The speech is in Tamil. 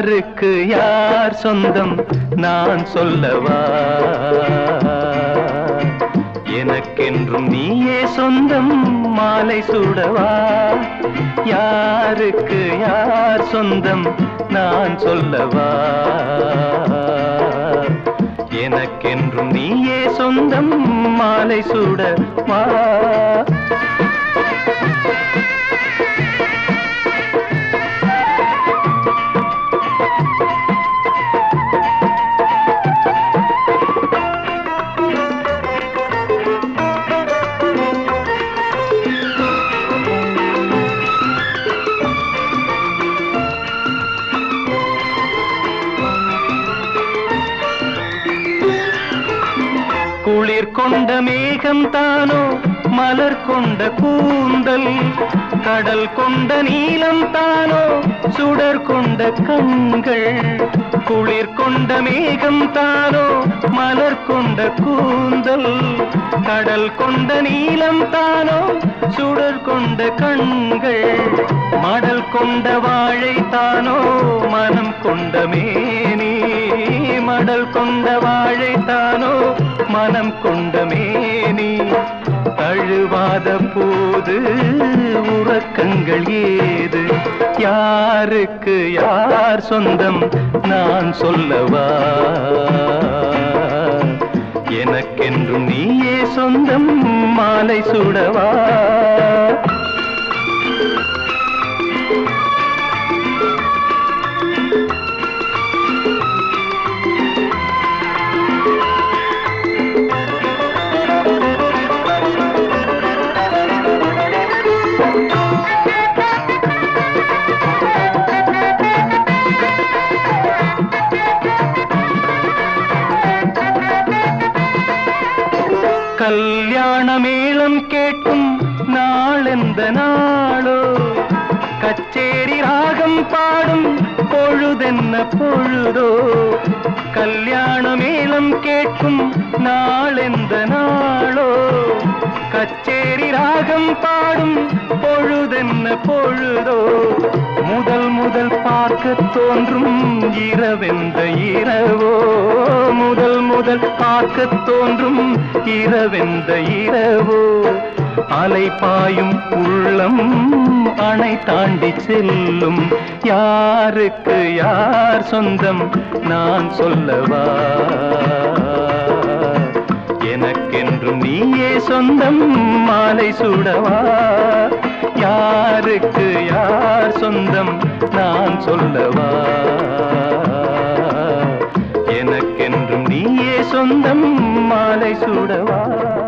யாருக்கு யார் சொந்தம் நான் சொல்லவா எனக்கென்றும் நீயே சொந்தம் மாலை சூடவா யாருக்கு யார் சொந்தம் நான் சொல்லவா எனக்கென்றும் நீயே சொந்தம் மாலை சூடவா குளிர் கொண்ட மேகம் தானோ மலர் கொண்ட கூந்தல் கடல் கொண்ட நீலம் தானோ சுடர் கொண்ட கண்கள் குளிர் கொண்ட மேகம் தானோ மலர் கொண்ட கூந்தல் கடல் கொண்ட நீலம் தானோ சுடர் கொண்ட கண்கள் மடல் கொண்ட வாழை தானோ மனம் கொண்ட மேனி மடல் கொண்ட வாழை தானோ மனம் கொண்ட மேனி தழுவாத போது உறக்கங்கள் ஏது யாருக்கு யார் சொந்தம் நான் சொல்லவா எனக்கென்றும் நீயே சொந்தம் மாலை சுடவா கல்யாண மேளம் கேட்கும் நாளெந்த நாளோ கச்சேரி ராகம் பாடும் பொழுதென்ன பொழுதோ கல்யாண மேளம் கேட்கும் நாளெந்த நாளோ கச்சேரி ராகம் பாடும் பொழுதென்ன பொழுதோ முதல் முதல் பார்க்க தோன்றும் இரவெந்த இரவோ முதல் முதல் பார்க்க தோன்றும் இரவெந்த இரவோ அலை பாயும் உள்ளம் அணை தாண்டி செல்லும் யாருக்கு யார் சொந்தம் நான் சொல்லவா எனக்கென்றும் நீயே சொந்தம் மாலை சுடவா யாருக்கு யார் சொந்தம் நான் சொல்லவா எனக்கென்றும் நீயே சொந்தம் மாலை சுடவா